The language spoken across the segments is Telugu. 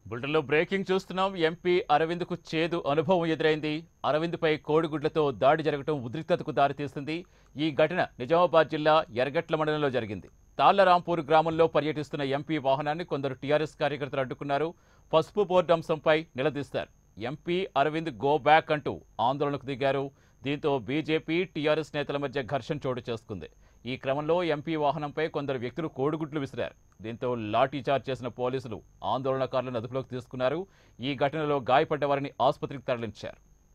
బులెటిన్లో బ్రేకింగ్ చూస్తున్నాం ఎంపీ అరవింద్కు చేదు అనుభవం ఎదురైంది అరవింద్పై కోడిగుడ్లతో దాడి జరగడం ఉద్రిక్తతకు దారితీస్తుంది ఈ ఘటన నిజామాబాద్ జిల్లా ఎర్గట్ల మండలంలో జరిగింది తాళ్లరాంపూర్ గ్రామంలో పర్యటిస్తున్న ఎంపీ వాహనాన్ని కొందరు టీఆర్ఎస్ కార్యకర్తలు అడ్డుకున్నారు పసుపు బోర్డు అంశంపై నిలదీస్తారు ఎంపీ అరవింద్ గో బ్యాక్ అంటూ ఆందోళనకు దిగారు దీంతో బీజేపీ టీఆర్ఎస్ నేతల మధ్య ఘర్షణ చోటు చేసుకుంది ఈ క్రమంలో ఎంపీ వాహనంపై కొందరు వ్యక్తులు కోడిగుడ్లు విసిరారు దీంతో లాఠీచార్జ్ చేసిన పోలీసులు ఆందోళనకారులను అదుపులోకి తీసుకున్నారు ఈ ఘటనలో గాయపడ్డ వారిని ఆసుపత్రికి తరలించారు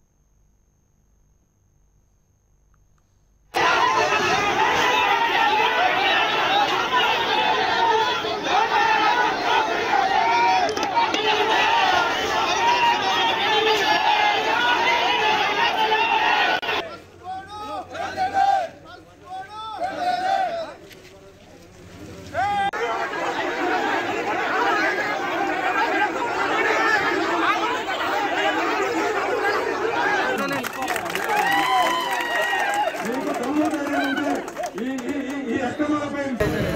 మీకు దమ్ము ధైర్యం ఉంటే ఈ ఈ ఈ- ఈ అక్రమాలపై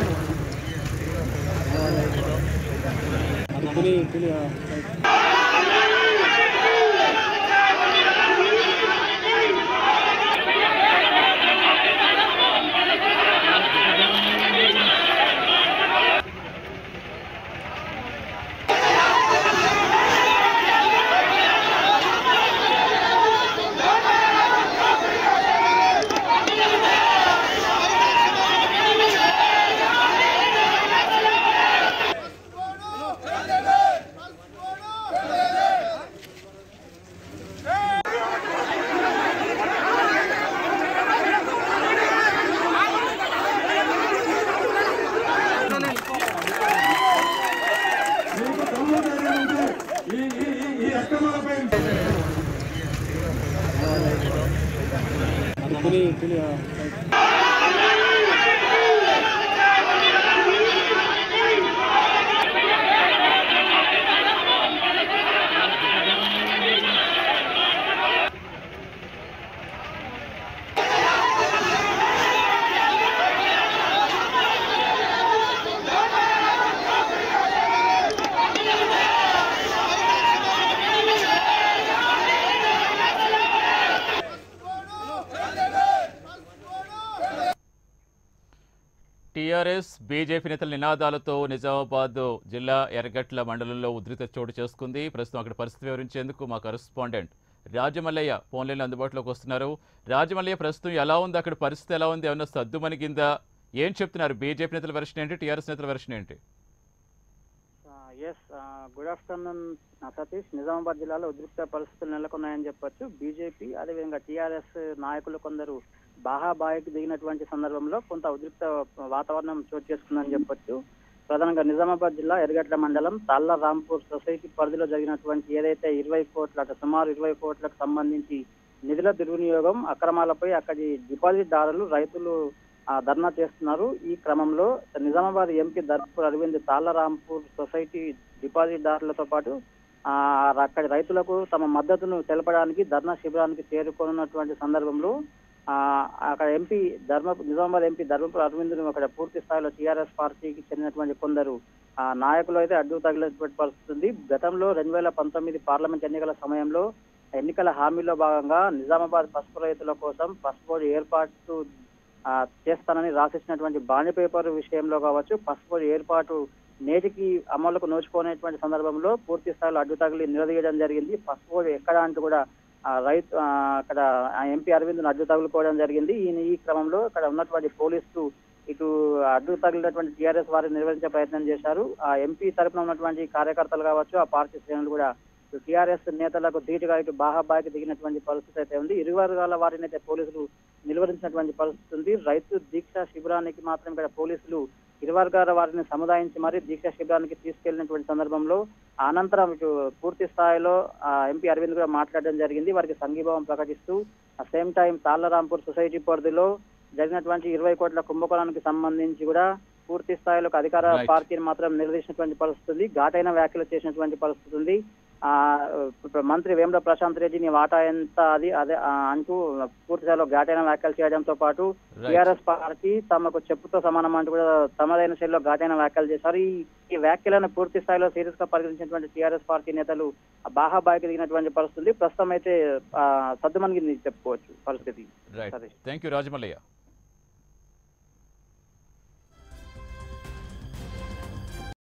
మీకు దమ్ము ధైర్యం ఉంటే ఈ ఈ ఈ- ఈ అక్రమాలపై టీఆర్ఎస్ బీజేపీ నేతల నినాదాలతో నిజామాబాద్ జిల్లా ఎర్రగట్ల మండలంలో ఉద్రిక్త చోటు చేసుకుంది ప్రస్తుతం అక్కడ పరిస్థితి వివరించేందుకు మా కరెస్పాండెంట్ రాజమల్లయ్య ఫోన్లైన్లో అందుబాటులోకి వస్తున్నారు రాజమల్లయ్య ప్రస్తుతం ఎలా ఉంది అక్కడ పరిస్థితి ఎలా ఉంది ఏమన్నా సద్దుమణిగిందా ఏం చెప్తున్నారు బీజేపీ నేతల వెర్షన్ ఏంటి టీఆర్ఎస్ నేతల వెర్షన్ ఏంటి yes good afternoon Satish Nizamabad జిల్లాలో ఉద్రిక్త పరిస్థితులు నెలకొన్నాయని చెప్పొచ్చు బీజేపీ అదేవిధంగా టీఆర్ఎస్ నాయకులు కొందరు బాహాబాయికి దిగినటువంటి సందర్భంలో కొంత ఉద్రిక్త వాతావరణం చోటు చేసుకుందని చెప్పొచ్చు ప్రధానంగా నిజామాబాద్ జిల్లా ఎర్గట్ల మండలం తాళ్ళ రాంపూర్ సొసైటీ పరిధిలో జరిగినటువంటి ఏదైతే ఇరవై కోట్ల అంటే సుమారు ఇరవై కోట్లకు సంబంధించి నిధుల దుర్వినియోగం అక్రమాలపై అక్కడి డిపాజిట్దారులు రైతులు ఆ, ధర్నా చేస్తున్నారు ఈ క్రమంలో నిజామాబాద్ ఎంపీ ధర్పూర్ అరవింద్ తాళ్లరాంపూర్ సొసైటీ డిపాజిట్దారులతో పాటు ఆ, అక్కడి రైతులకు తమ మద్దతును తెలపడానికి ధర్నా శిబిరానికి చేరుకోనున్నటువంటి సందర్భంలో ఆ, అక్కడ ఎంపీ ధర్మ నిజామాబాద్ ఎంపీ ధర్మపురి అరవింద్ను అక్కడ పూర్తి స్థాయిలో టీఆర్ఎస్ పార్టీకి చెందినటువంటి కొందరు ఆ, నాయకులు అయితే అడ్డు తగిలినటువంటి పరిస్థితి ఉంది గతంలో రెండు వేల పంతొమ్మిది పార్లమెంట్ ఎన్నికల సమయంలో ఎన్నికల హామీలో భాగంగా నిజామాబాద్ పసుపు రైతుల కోసం పసుపు బోర్డు ఏర్పాటు ఆ, చేస్తానని రాసిచ్చినటువంటి బాండ్ పేపర్ విషయంలో కావచ్చు పసుపు బోర్డు ఏర్పాటు నేటికి అమలుకు నోచుకోనేటువంటి సందర్భంలో పూర్తి స్థాయిలో అడ్డు తగిలి నిలదీయడం జరిగింది పసుపు బోర్డు ఎక్కడ అంటూ కూడా ఆ, రైతు ఆ, అక్కడ ఆ ఎంపీ అరవింద్ అడ్డు తగులుకోవడం జరిగింది ఈ ఈ క్రమంలో అక్కడ ఉన్నటువంటి పోలీసులు ఇటు అడ్డు తగిలినటువంటి టీఆర్ఎస్ వారిని నిర్వహించే ప్రయత్నం చేశారు ఆ ఎంపీ తరపున ఉన్నటువంటి కార్యకర్తలు కావచ్చు ఆ పార్టీ శ్రేణులు కూడా టీఆర్ఎస్ నేతలకు ధీటుగా ఇటు బాహాబాయికి దిగినటువంటి పరిస్థితి అయితే ఉంది ఇరు వర్గాల వారిని అయితే పోలీసులు నిలువరించినటువంటి పరిస్థితి ఉంది రైతు దీక్ష శిబిరానికి మాత్రం ఇక్కడ పోలీసులు ఇరు వర్గాల వారిని సముదాయించి మరీ దీక్ష శిబిరానికి తీసుకెళ్లినటువంటి సందర్భంలో అనంతరం ఇటు పూర్తి స్థాయిలో ఆ, ఎంపీ అరవింద్ కూడా మాట్లాడడం జరిగింది వారికి సంఘీభావం ప్రకటిస్తూ సేమ్ టైం తాళ్లరాంపూర్ సొసైటీ పరిధిలో జరిగినటువంటి ఇరవై కోట్ల కుంభకోణానికి సంబంధించి కూడా పూర్తి స్థాయిలో ఒక అధికార Right. పార్టీని మాత్రం నిలదీసినటువంటి పరిస్థితి ఉంది ఘాటైన వ్యాఖ్యలు చేసినటువంటి పరిస్థితి ఉంది ఆ ఇప్పుడు మంత్రి వేముల ప్రశాంత్ రెడ్డి నీ వాటా ఎంత అది అదే ఆ, అంటూ పూర్తి స్థాయిలో ఘాటైన వ్యాఖ్యలు చేయడంతో పాటు Right. టీఆర్ఎస్ పార్టీ తమకు చెప్పుతో సమానం అంటూ కూడా తమదైన శైలిలో ఘాటైన వ్యాఖ్యలు చేశారు ఈ ఈ వ్యాఖ్యలను పూర్తి స్థాయిలో సీరియస్ గా పరిగణించినటువంటి టీఆర్ఎస్ పార్టీ నేతలు బాహాబాయికి దిగినటువంటి పరిస్థితి ప్రస్తుతం అయితే ఆ, సద్దుమణిగింది చెప్పుకోవచ్చు పరిస్థితి right Satish thank you Rajamallaiah